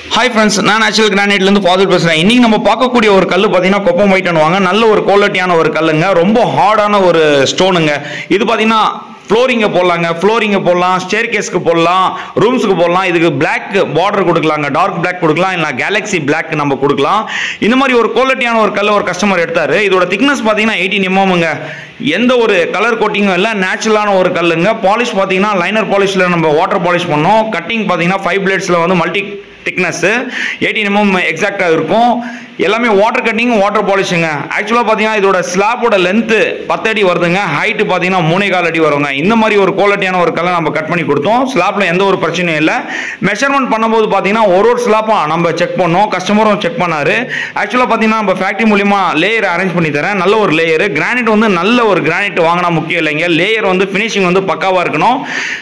hi friends நான் natural கிரானைட்லேருந்து father பேசுகிறேன் இன்றைக்கி நம்ம பார்க்கக்கூடிய ஒரு கல் பார்த்தீங்கன்னா கொப்பம் ஒயிட்னுவாங்க நல்ல ஒரு குவாலிட்டியான ஒரு கல்லுங்க ரொம்ப ஹார்டான ஒரு ஸ்டோனுங்க இது பார்த்தீங்கன்னா ஃப்ளோரிங்கை போடலாங்க ஃப்ளோரிங்கை போடலாம் ஸ்டேர் கேஸ்க்கு போடலாம் ரூம்ஸுக்கு போடலாம் இதுக்கு பிளாக் பார்டர் கொடுக்கலாங்க டார்க் பிளாக் கொடுக்கலாம் இல்லை கேலக்ஸி பிளாக் நம்ம கொடுக்கலாம் இந்த மாதிரி ஒரு குவாலிட்டியான ஒரு கல் ஒரு கஸ்டமர் எடுத்தார் இதோட திக்னஸ் பார்த்தீங்கன்னா எயிட்டீன் எம்எம்ங்க எந்த ஒரு கலர் கோட்டிங்கும் இல்லை நேச்சுரலான ஒரு கல்லுங்க பாலிஷ் பார்த்தீங்கன்னா லைனர் பாலிஷில் நம்ம வாட்டர் பாலிஷ் பண்ணோம் கட்டிங் பார்த்தீங்கன்னா ஃபைவ் பிளேட்ஸில் வந்து மல்டி திக்னஸ்ஸு எயிட்டீன் எம்எம் எக்ஸாக்டாக இருக்கும் எல்லாமே வாட்டர் கட்டிங் வாட்டர் பாலிஷுங்க ஆக்சுவலாக பார்த்தீங்கன்னா இதோட ஸ்லாப்போட லென்த்து பத்து அடி வருதுங்க ஹைட்டு பார்த்தீங்கன்னா மூணே கால் அடி வருங்க இந்த மாதிரி ஒரு குவாலிட்டியான ஒரு கல்லை நம்ம கட் பண்ணி கொடுத்தோம் ஸ்லாப்பில் எந்த ஒரு பிரச்சனையும் இல்லை மெஷர்மெண்ட் பண்ணும்போது பார்த்தீங்கன்னா ஒரு ஒரு ஸ்லாப்பும் நம்ம செக் பண்ணோம் கஸ்டமரும் செக் பண்ணார் ஆக்சுவலாக பார்த்தீங்கன்னா நம்ம ஃபேக்ட்ரி மூலிமா லேயர் அரேஞ்ச் பண்ணி தரேன் நல்ல ஒரு லேயர் கிரானைட் வந்து நல்ல ஒரு கிரானைட் வாங்கினா முக்கியம் இல்லைங்க லேயர் வந்து ஃபினிஷிங் வந்து பக்காவாக இருக்கணும்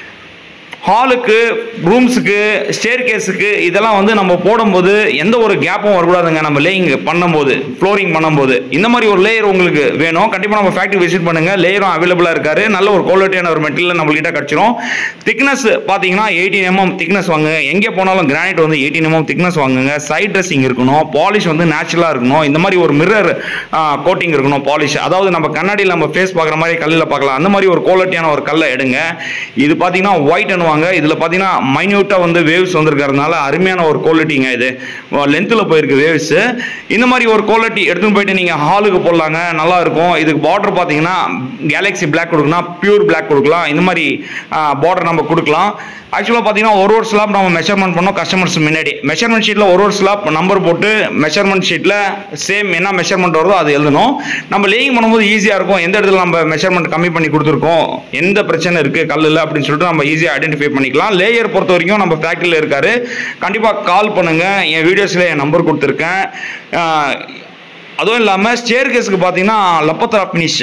ஹாலுக்கு ரூம்ஸுக்கு ஸ்டேர் கேஸுக்கு இதெல்லாம் வந்து நம்ம போடும்போது எந்த ஒரு கேப்பும் வரக்கூடாதுங்க நம்ம லேயிங் பண்ணும்போது ஃப்ளோரிங் பண்ணும்போது இந்த மாதிரி ஒரு லேயர் உங்களுக்கு வேணும் கண்டிப்பாக நம்ம ஃபேக்ட்ரி விசிட் பண்ணுங்க லேயரும் அவைலபிளாக இருக்காரு நல்ல ஒரு குவாலிட்டியான ஒரு மெட்டீரியல் நம்மள்கிட்ட கிடச்சிரும் திக்னஸ் பார்த்தீங்கன்னா எயிட்டீன் எம்எம் திக்னஸ் வாங்குங்க எங்கே போனாலும் கிரானைட் வந்து எயிட்டீன் எம்எம் திக்னஸ் வாங்குங்க சைட் ட்ரெஸ்ஸிங் இருக்கணும் பாலிஷ் வந்து நேச்சுரலாக இருக்கணும் இந்த மாதிரி ஒரு மிரர் கோட்டிங் இருக்கணும் பாலிஷ் அதாவது நம்ம கண்ணாடியில் நம்ம ஃபேஸ் பார்க்குற மாதிரி கல்லில் பார்க்கலாம் அந்த மாதிரி ஒரு குவாலிட்டியான ஒரு கல்லை எடுங்க இது பார்த்தீங்கன்னா ஒயிட் பண்ணுவாங்க இதில் பார்த்தீங்கன்னா மைன்யூட்டாக வந்து வேவ்ஸ் வந்திருக்கிறதுனால அருமையான ஒரு குவாலிட்டிங்க இது லென்த்தில் போயிருக்கு வேவ்ஸ் இந்த மாதிரி ஒரு குவாலிட்டி எடுத்துன்னு போயிட்டு நீங்கள் ஹாலுக்கு போடலாங்க நல்லா இருக்கும் இதுக்கு பார்டர் பார்த்தீங்கன்னா கேலக்ஸி பிளாக் கொடுக்கலாம் பியூர் பிளாக் கொடுக்கலாம் இந்த மாதிரி பார்டர் நம்ம கொடுக்கலாம் ஆக்சுவலாக பார்த்தீங்கன்னா ஒரு ஒரு ஸ்லாப் நம்ம மெஷர்மெண்ட் பண்ணோம் கஸ்டமர்ஸ் முன்னாடி மெஷர்மெண்ட் ஷீட்டில் ஒரு ஒரு ஸ்லாப் நம்பர் போட்டு மெஷர்மெண்ட் ஷீட்டில் சேம் என்ன மெஷர்மெண்ட் வருதோ அது எழுதணும் நம்ம லேயிங் பண்ணும்போது ஈஸியாக இருக்கும் எந்த இடத்துல நம்ம மெஷர்மெண்ட் கம்மி பண்ணி கொடுத்துருக்கோம் எந்த பிரச்சனை இருக்குது கல்லில் அப்படின்னு சொல்லிட்டு நம்ம ஈஸியாக ஐடென்டிஃபை பண்ணிக்கலாம் லேயர் பொறுத்த வரைக்கும் நம்ம ஃபேக்ட்ரியில் இருக்காரு கண்டிப்பாக கால் பண்ணுங்கள் என் வீடியோஸில் என் நம்பர் கொடுத்துருக்கேன் ஆஹ் அதுவும் இல்லாமல் ஸ்டேர் கேஸுக்கு பார்த்தீங்கன்னா லப்பத்தரா finish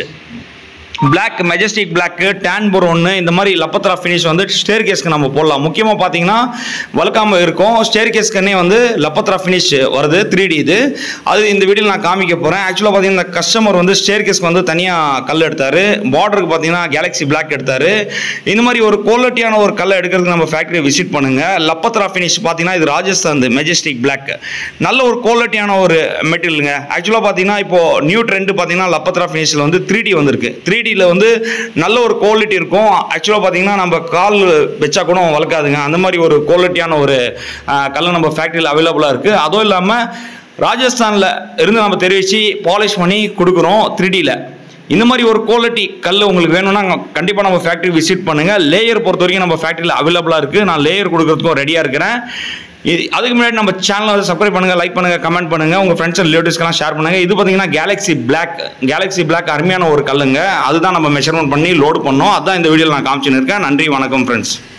black majestic black tan போர் ஒன்று இந்த மாதிரி லப்பத்ரா ஃபினிஷ் வந்து ஸ்டேர் கேஸ்க்கு நம்ம போடலாம் முக்கியமாக பார்த்தீங்கன்னா வழுக்காமல் இருக்கும் ஸ்டேர் கேஸ்க்குன்னே வந்து லப்பத்ரா ஃபினிஷ் வருது த்ரீ டி இது அது இந்த வீடியோவில் நான் காமிக்க போகிறேன் ஆக்சுவலாக பார்த்தீங்கன்னா இந்த கஸ்டமர் வந்து ஸ்டேர் கேஸ்க்கு வந்து தனியாக கல் எடுத்தார் பார்டருக்கு பார்த்தீங்கன்னா கேலக்ஸி பிளாக் எடுத்தார் இந்த மாதிரி ஒரு குவாலிட்டியான ஒரு கல்லை எடுக்கிறதுக்கு நம்ம ஃபேக்ட்ரியை விசிட் பண்ணுங்கள் லப்பத்ரா ஃபினிஷ் பார்த்தீங்கன்னா இது ராஜஸ்தான் மெஜஸ்டிக் பிளாக் நல்ல ஒரு குவாலிட்டியான ஒரு மெட்டீரியலுங்க ஆக்சுவலாக பார்த்தீங்கன்னா இப்போ நியூ ட்ரெண்ட் பார்த்தீங்கன்னா லப்பத்ரா ஃபினிஷில் வந்து த்ரீ டி வந்திருக்கு த்ரீ டியில் வந்து நல்ல ஒரு குவாலிட்டி இருக்கும் ஆக்சுவலாக பார்த்தீங்கன்னா நம்ம கால் வச்சா கூட வளர்க்காதுங்க அந்த மாதிரி ஒரு குவாலிட்டியான ஒரு கல் நம்ம ஃபேக்ட்ரியில் அவைலபிளாக இருக்குது அதுவும் இல்லாமல் ராஜஸ்தானில் இருந்து நம்ம தெரிவித்து பாலிஷ் பண்ணி கொடுக்குறோம் த்ரீ டியில் இந்த மாதிரி ஒரு குவாலிட்டி கல் உங்களுக்கு வேணும்னா கண்டிப்பாக நம்ம ஃபேக்ட்ரி விசிட் பண்ணுங்கள் லேயர் பொறுத்த வரைக்கும் நம்ம ஃபேக்ட்ரியில் அவைலபிளாக இருக்குது நான் லேயர் கொடுக்கறதுக்கும் ரெடியாக இருக்கிறேன் இது அதுக்கு முன்னாடி நம்ம சேனலை வந்து சப்ஸ்கிரைப் பண்ணுங்கள் லைக் பண்ணுங்கள் கமெண்ட் பண்ணுங்கள் உங்கள் ஃப்ரெண்ட்ஸ் அண்ட் ரிலேட்டிவ்ஸ்க்கெல்லாம் ஷேர் பண்ணுங்கள் இது பார்த்தீங்கன்னா கேலக்ஸி பிளாக் கேலக்ஸி பிளாக் அருமையான ஒரு கல்லுங்க அதுதான் நம்ம மெஷர்மெண்ட் பண்ணி லோடு பண்ணோம் அதான் இந்த வீடியோவில் நான் காமிச்சுன்னு இருக்கேன் நன்றி வணக்கம் ஃப்ரெண்ட்ஸ்